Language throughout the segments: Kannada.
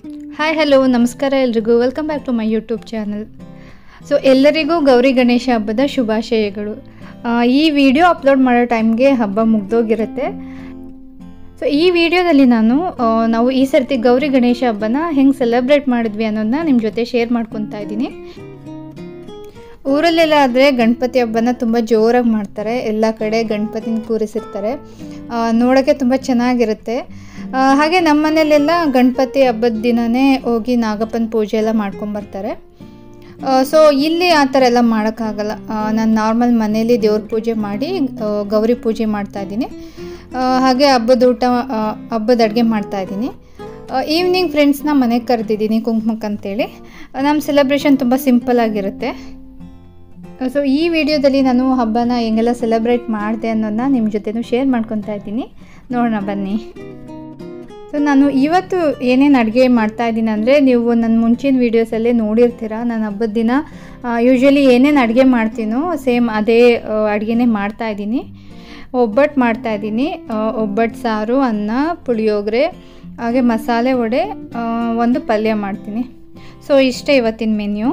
ಹಾಯ್ ಹಲೋ ನಮಸ್ಕಾರ ಎಲ್ರಿಗೂ welcome back to my YouTube channel so ಎಲ್ಲರಿಗೂ ಗೌರಿ ಗಣೇಶ ಹಬ್ಬದ ಶುಭಾಶಯಗಳು ಆ, ಈ ವಿಡಿಯೋ ಅಪ್ಲೋಡ್ ಮಾಡೋ ಟೈಮ್ಗೆ ಹಬ್ಬ ಮುಗ್ದೋಗಿರುತ್ತೆ ಸೊ ಈ ವಿಡಿಯೋದಲ್ಲಿ ನಾನು ಆ, ನಾವು ಈ ಸರ್ತಿ ಗೌರಿ ಗಣೇಶ ಹಬ್ಬನ ಹೆಂಗೆ ಸೆಲೆಬ್ರೇಟ್ ಮಾಡಿದ್ವಿ ಅನ್ನೋದನ್ನ ನಿಮ್ಮ ಜೊತೆ ಶೇರ್ ಮಾಡ್ಕೊತಾ ಇದ್ದೀನಿ ಊರಲ್ಲೆಲ್ಲ ಆದರೆ ಗಣಪತಿ ಹಬ್ಬನ ತುಂಬ ಜೋರಾಗಿ ಮಾಡ್ತಾರೆ ಎಲ್ಲ ಕಡೆ ಗಣಪತಿನ ಕೂರಿಸಿರ್ತಾರೆ ನೋಡೋಕ್ಕೆ ತುಂಬ ಚೆನ್ನಾಗಿರುತ್ತೆ ಆ, ಹಾಗೆ ನಮ್ಮ ಮನೇಲೆಲ್ಲ ಗಣಪತಿ ಹಬ್ಬದ ದಿನವೇ ಹೋಗಿ ನಾಗಪ್ಪನ ಪೂಜೆ ಎಲ್ಲ ಮಾಡ್ಕೊಂಬರ್ತಾರೆ ಸೊ ಇಲ್ಲಿ ಆ ಥರ ಎಲ್ಲ ಮಾಡೋಕ್ಕಾಗಲ್ಲ ನಾನು ನಾರ್ಮಲ್ ಮನೇಲಿ ದೇವ್ರ ಪೂಜೆ ಮಾಡಿ ಆ, ಗೌರಿ ಪೂಜೆ ಮಾಡ್ತಾಯಿದ್ದೀನಿ ಹಾಗೆ ಹಬ್ಬದ ಊಟ ಆ, ಹಬ್ಬದ ಅಡುಗೆ ಮಾಡ್ತಾಯಿದ್ದೀನಿ ಈವ್ನಿಂಗ್ ಫ್ರೆಂಡ್ಸ್ನ ಮನೆಗೆ ಕರೆದಿದ್ದೀನಿ ಕುಂಕುಮಕ್ಕೆ ಅಂತೇಳಿ ನಮ್ಮ ಸೆಲೆಬ್ರೇಷನ್ ತುಂಬ ಸಿಂಪಲ್ ಆಗಿರುತ್ತೆ ಸೊ ಈ ವಿಡಿಯೋದಲ್ಲಿ ನಾನು ಹಬ್ಬನ ಹೆಂಗೆಲ್ಲ ಸೆಲೆಬ್ರೇಟ್ ಮಾಡಿದೆ ಅನ್ನೋದನ್ನ ನಿಮ್ಮ ಜೊತೆನೂ ಶೇರ್ ಮಾಡ್ಕೊತಾ ಇದ್ದೀನಿ ನೋಡೋಣ ಬನ್ನಿ ಸೊ ನಾನು ಇವತ್ತು ಏನೇನು ಅಡುಗೆ ಮಾಡ್ತಾ ಇದ್ದೀನಿ ಅಂದರೆ ನೀವು ನನ್ನ ಮುಂಚಿನ ವೀಡಿಯೋಸಲ್ಲೇ ನೋಡಿರ್ತೀರ ನಾನು ಹಬ್ಬದ ದಿನ ಯೂಶ್ವಲಿ ಏನೇನು ಅಡುಗೆ ಮಾಡ್ತೀನೋ ಸೇಮ್ ಅದೇ ಅಡುಗೆನೇ ಮಾಡ್ತಾ ಇದ್ದೀನಿ ಒಬ್ಬಟ್ಟು ಮಾಡ್ತಾ ಇದ್ದೀನಿ ಒಬ್ಬಟ್ಟು ಸಾರು ಅನ್ನ ಪುಳಿಯೋಗರೆ ಹಾಗೆ ಮಸಾಲೆ ವಡೆ ಆ, ಒಂದು ಪಲ್ಯ ಮಾಡ್ತೀನಿ ಸೊ ಇಷ್ಟೇ ಇವತ್ತಿನ ಮೆನ್ಯೂ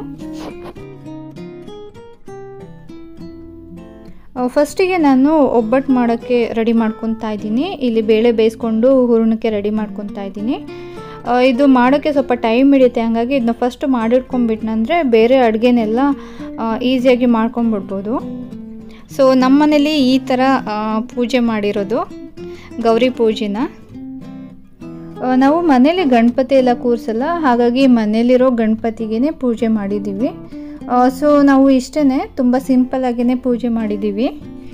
ಫಸ್ಟಿಗೆ ನಾನು ಒಬ್ಬಟ್ಟು ಮಾಡೋಕ್ಕೆ ರೆಡಿ ಮಾಡ್ಕೊತಾ ಇದ್ದೀನಿ ಇಲ್ಲಿ ಬೇಳೆ ಬೇಯಿಸ್ಕೊಂಡು ಹೂರಣಕ್ಕೆ ರೆಡಿ ಮಾಡ್ಕೊತಾ ಇದ್ದೀನಿ ಆ, ಇದು ಮಾಡೋಕ್ಕೆ ಸ್ವಲ್ಪ ಟೈಮ್ ಹಿಡಿಯುತ್ತೆ ಹಾಗಾಗಿ ಇದನ್ನ ಫಸ್ಟ್ ಮಾಡಿಟ್ಕೊಂಡ್ಬಿಟ್ನಂದರೆ ಬೇರೆ ಅಡುಗೆನೆಲ್ಲ ಈಸಿಯಾಗಿ ಮಾಡ್ಕೊಂಬಿಡ್ಬೋದು ಸೊ ನಮ್ಮ ಮನೇಲಿ ಈ ಥರ ಆ, ಪೂಜೆ ಮಾಡಿರೋದು ಗೌರಿ ಪೂಜೆನ ಆ, ನಾವು ಮನೇಲಿ ಗಣಪತಿ ಎಲ್ಲ ಕೂರಿಸಲ್ಲ ಹಾಗಾಗಿ ಮನೇಲಿರೋ ಗಣಪತಿಗೆ ಪೂಜೆ ಮಾಡಿದ್ದೀವಿ ಸೊ ನಾವು ಇಷ್ಟೇ ತುಂಬ ಸಿಂಪಲ್ ಆಗಿನೇ ಪೂಜೆ ಮಾಡಿದ್ದೀವಿ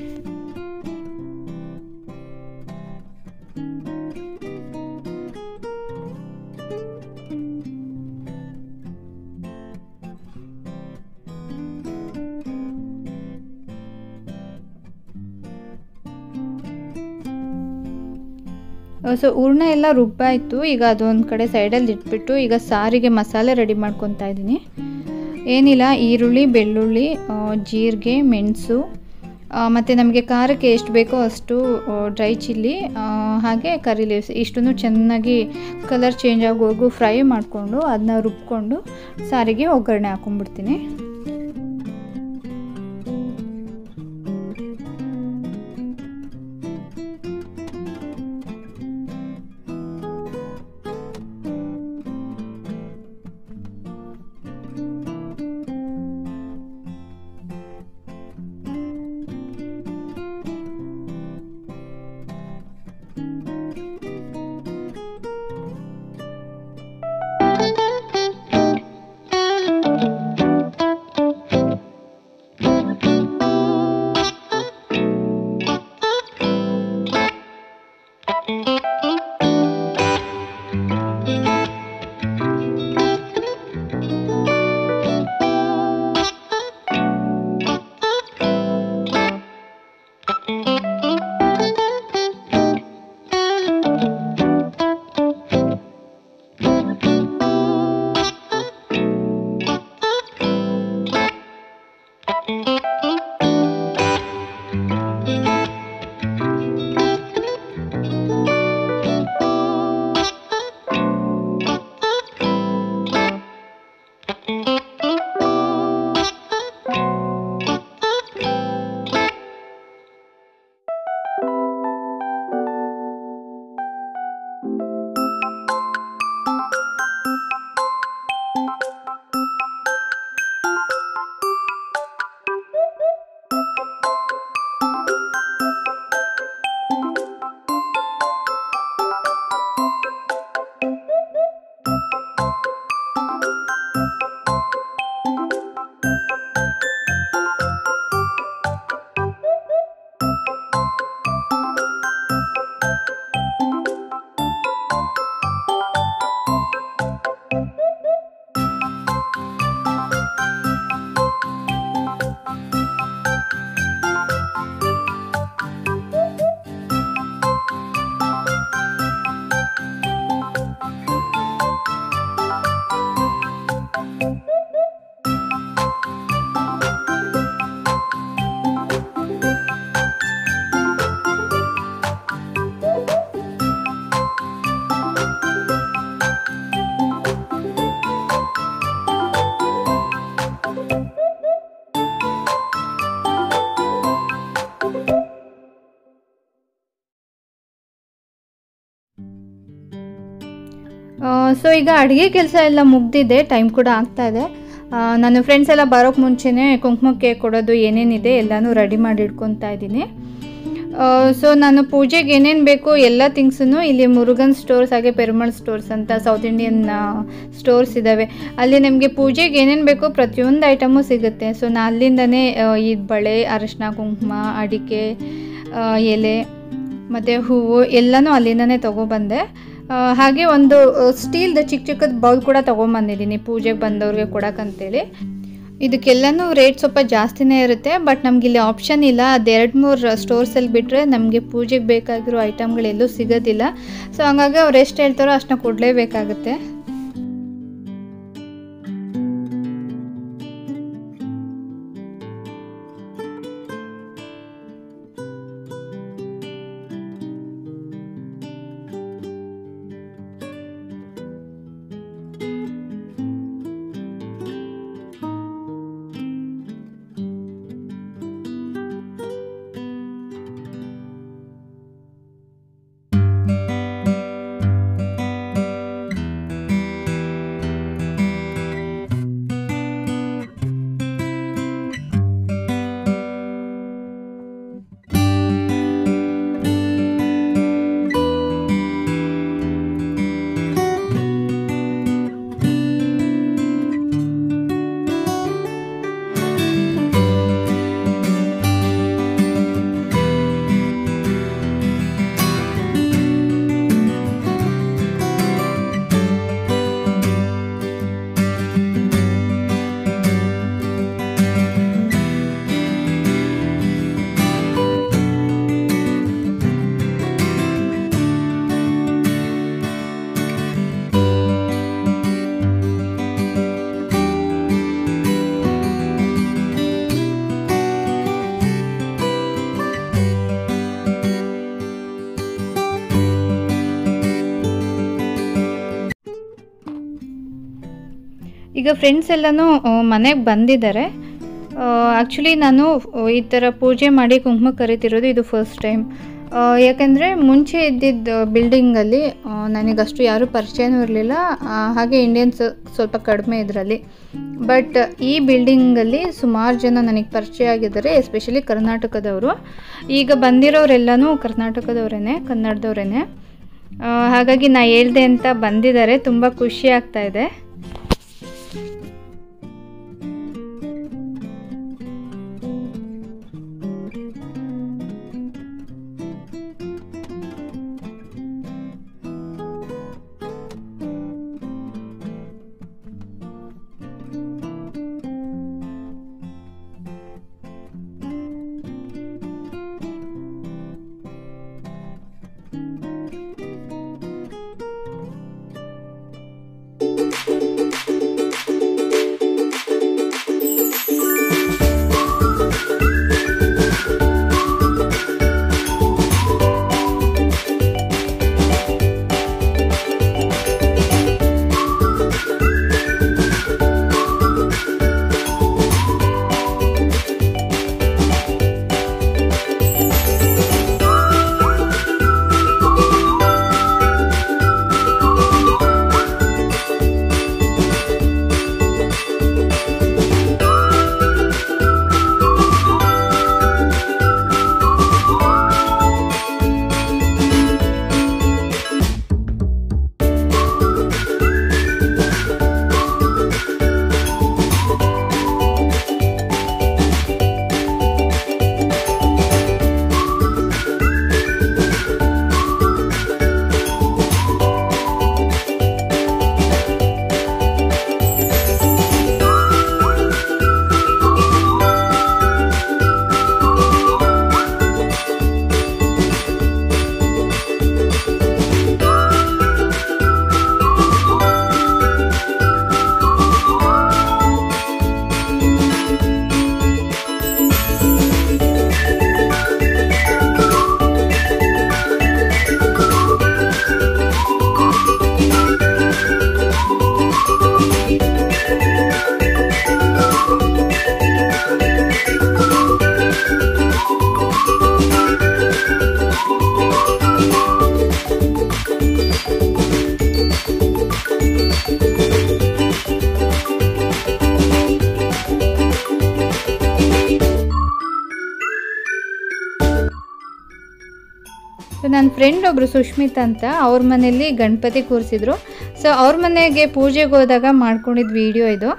ಸೊ ಹೂರ್ಣ ಎಲ್ಲ ರುಬ್ಬಾಯಿತು ಈಗ ಅದೊಂದು ಕಡೆ ಸೈಡಲ್ಲಿ ಇಟ್ಬಿಟ್ಟು ಈಗ ಸಾರಿಗೆ ಮಸಾಲೆ ರೆಡಿ ಮಾಡ್ಕೊತಾ ಇದ್ದೀನಿ ಏನಿಲ್ಲ ಈರುಳ್ಳಿ ಬೆಳ್ಳುಳ್ಳಿ ಆ, ಜೀರಿಗೆ ಮೆಣಸು ಮತ್ತು ನಮಗೆ ಖಾರಕ್ಕೆ ಎಷ್ಟು ಬೇಕೋ ಅಷ್ಟು ಡ್ರೈ ಚಿಲ್ಲಿ ಹಾಗೆ ಕರಿ ಲೀವ್ಸ್ ಇಷ್ಟನ್ನು ಚೆನ್ನಾಗಿ ಕಲರ್ ಚೇಂಜ್ ಆಗೋವರೆಗೂ ಫ್ರೈ ಮಾಡಿಕೊಂಡು ಅದನ್ನ ರುಬ್ಕೊಂಡು ಸಾರಿಗೆ ಒಗ್ಗರಣೆ ಹಾಕೊಂಡ್ಬಿಡ್ತೀನಿ ಸೊ ಈಗ ಅಡುಗೆ ಕೆಲಸ ಎಲ್ಲ ಮುಗ್ದಿದೆ ಟೈಮ್ ಕೂಡ ಆಗ್ತಾ ಇದೆ ಆ, ನನ್ನ ಫ್ರೆಂಡ್ಸ್ ಎಲ್ಲ ಬರೋಕ್ಕೆ ಮುಂಚೆನೇ ಕುಂಕುಮಕ್ಕೆ ಕೊಡೋದು ಏನೇನಿದೆ ಎಲ್ಲನೂ ರೆಡಿ ಮಾಡಿ ಇಟ್ಕೊತಾ ಇದ್ದೀನಿ ಸೊ ನಾನು ಪೂಜೆಗೆ ಏನೇನು ಬೇಕೋ ಎಲ್ಲ ಥಿಂಗ್ಸನ್ನು ಇಲ್ಲಿ ಮುರುಗನ್ ಸ್ಟೋರ್ಸ್ ಹಾಗೆ ಪೆರುಮಳ್ ಸ್ಟೋರ್ಸ್ ಅಂತ ಸೌತ್ ಇಂಡಿಯನ್ ಸ್ಟೋರ್ಸ್ ಇದ್ದಾವೆ ಅಲ್ಲಿ ನಿಮಗೆ ಪೂಜೆಗೆ ಏನೇನು ಬೇಕೋ ಪ್ರತಿಯೊಂದು ಐಟಮು ಸಿಗುತ್ತೆ ಸೊ ನಾನು ಅಲ್ಲಿಂದನೇ ಆ, ಈ ಬಳೆ ಅರಿಶಿನ ಕುಂಕುಮ ಅಡಿಕೆ ಆ, ಎಲೆ ಮತ್ತು ಹೂವು ಎಲ್ಲನೂ ಅಲ್ಲಿಂದನೇ ತೊಗೊಬಂದೆ ಆ, ಹಾಗೆ ಒಂದು ಸ್ಟೀಲ್ದು ಚಿಕ್ಕ ಚಿಕ್ಕದ ಬೌಲ್ ಕೂಡ ತೊಗೊಂಬಂದಿದ್ದೀನಿ ಪೂಜೆಗೆ ಬಂದವ್ರಿಗೆ ಕೊಡೋಕ್ಕಂತೇಳಿ ಇದಕ್ಕೆಲ್ಲನೂ ರೇಟ್ ಸ್ವಲ್ಪ ಜಾಸ್ತಿನೇ ಇರುತ್ತೆ ಬಟ್ ನಮ್ಗೆ ಇಲ್ಲಿ ಆಪ್ಷನ್ ಇಲ್ಲ ಅದು ಎರಡು ಮೂರು ಸ್ಟೋರ್ಸಲ್ಲಿ ಬಿಟ್ಟರೆ ನಮಗೆ ಪೂಜೆಗೆ ಬೇಕಾಗಿರೋ ಐಟಮ್ಗಳೆಲ್ಲೂ ಸಿಗೋದಿಲ್ಲ ಸೊ ಹಂಗಾಗಿ ಅವ್ರು ಎಷ್ಟು ಹೇಳ್ತಾರೋ ಅಷ್ಟನ್ನ ಕೊಡಲೇಬೇಕಾಗುತ್ತೆ ಈಗ ಫ್ರೆಂಡ್ಸ್ ಎಲ್ಲನೂ ಮನೆಗೆ ಬಂದಿದ್ದಾರೆ ಆ್ಯಕ್ಚುಲಿ ನಾನು ಆ, ಈ ಥರ ಪೂಜೆ ಮಾಡಿ ಕುಂಕುಮ ಕರಿತಿರೋದು ಇದು ಫಸ್ಟ್ ಟೈಮ್ ಯಾಕಂದರೆ ಮುಂಚೆ ಇದ್ದಿದ್ದ ಬಿಲ್ಡಿಂಗಲ್ಲಿ ನನಗಷ್ಟು ಯಾರೂ ಪರಿಚಯನೂ ಇರಲಿಲ್ಲ ಹಾಗೆ ಇಂಡಿಯನ್ಸ್ ಸ್ವಲ್ಪ ಕಡಿಮೆ ಇದರಲ್ಲಿ ಬಟ್ ಈ ಬಿಲ್ಡಿಂಗಲ್ಲಿ ಸುಮಾರು ಜನ ನನಗೆ ಪರಿಚಯ ಆಗಿದ್ದಾರೆ ಎಸ್ಪೆಷಲಿ ಕರ್ನಾಟಕದವರು ಈಗ ಬಂದಿರೋರೆಲ್ಲನೂ ಕರ್ನಾಟಕದವರೇ ಕನ್ನಡದವರೇ ಹಾಗಾಗಿ ನಾ ಹೇಳ್ದೆ ಅಂತ ಬಂದಿದ್ದಾರೆ ತುಂಬ ಖುಷಿ ಆಗ್ತಾ ಇದೆ ನನ್ನ ಫ್ರೆಂಡ್ ಒಬ್ಬರು ಸುಷ್ಮಿತ್ ಅಂತ ಅವ್ರ ಮನೇಲಿ ಗಣಪತಿ ಕೂರಿಸಿದ್ರು ಸೊ ಅವ್ರ ಮನೆಗೆ ಪೂಜೆಗೆ ಹೋದಾಗ ಮಾಡ್ಕೊಂಡಿದ್ದ ವಿಡಿಯೋ ಇದು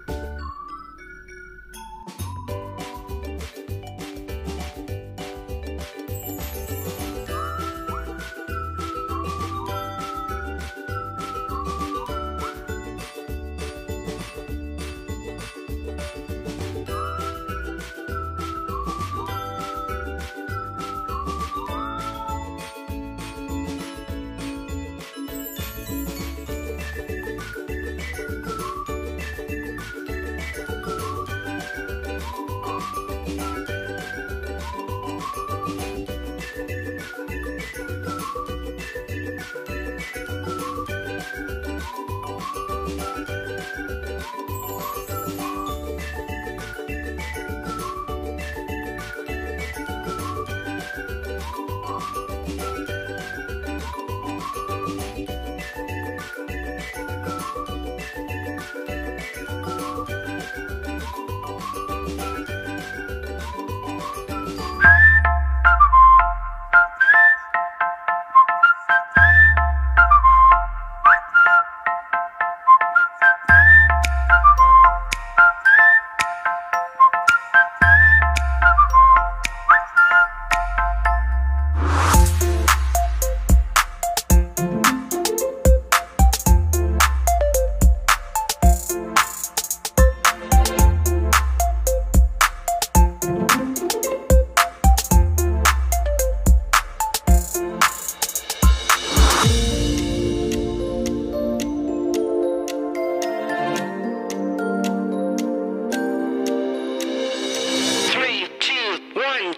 Three, two, one.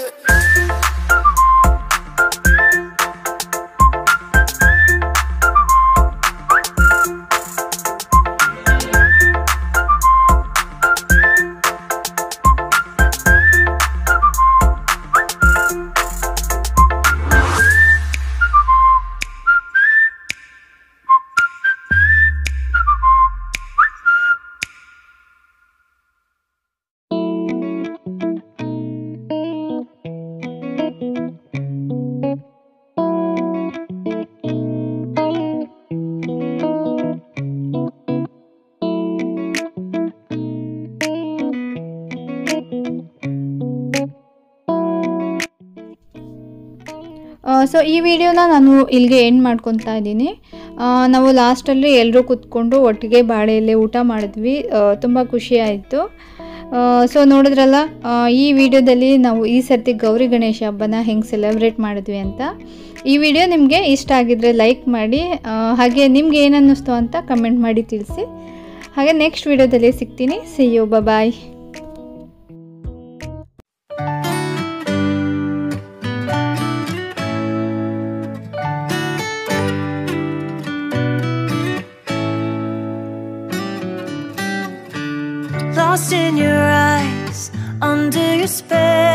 ಸೊ ಈ ವಿಡಿಯೋನ ನಾನು ಇಲ್ಲಿಗೆ ಎಂಡ್ ಮಾಡ್ಕೊತಾ ಇದ್ದೀನಿ ಆ, ನಾವು ಲಾಸ್ಟಲ್ಲಿ ಎಲ್ಲರೂ ಕೂತ್ಕೊಂಡು ಒಟ್ಟಿಗೆ ಬಾಳೆ ಎಲೆ ಊಟ ಮಾಡಿದ್ವಿ ತುಂಬ ಖುಷಿ ಆಯಿತು ಸೊ ನೋಡಿದ್ರಲ್ಲ ಆ, ಈ ವಿಡಿಯೋದಲ್ಲಿ ನಾವು ಈ ಸರ್ತಿ ಗೌರಿ ಗಣೇಶ ಹಬ್ಬನ ಹೆಂಗೆ ಸೆಲೆಬ್ರೇಟ್ ಮಾಡಿದ್ವಿ ಅಂತ ಈ ವಿಡಿಯೋ ನಿಮಗೆ ಇಷ್ಟ ಆಗಿದ್ರೆ ಲೈಕ್ ಮಾಡಿ ಆ, ಹಾಗೆ ನಿಮ್ಗೆ ಏನು ಅನ್ನಿಸ್ತು ಅಂತ ಕಮೆಂಟ್ ಮಾಡಿ ತಿಳಿಸಿ ಹಾಗೆ ನೆಕ್ಸ್ಟ್ ವಿಡಿಯೋದಲ್ಲಿ ಸಿಗ್ತೀನಿ see you bye lost in your eyes, under your spell.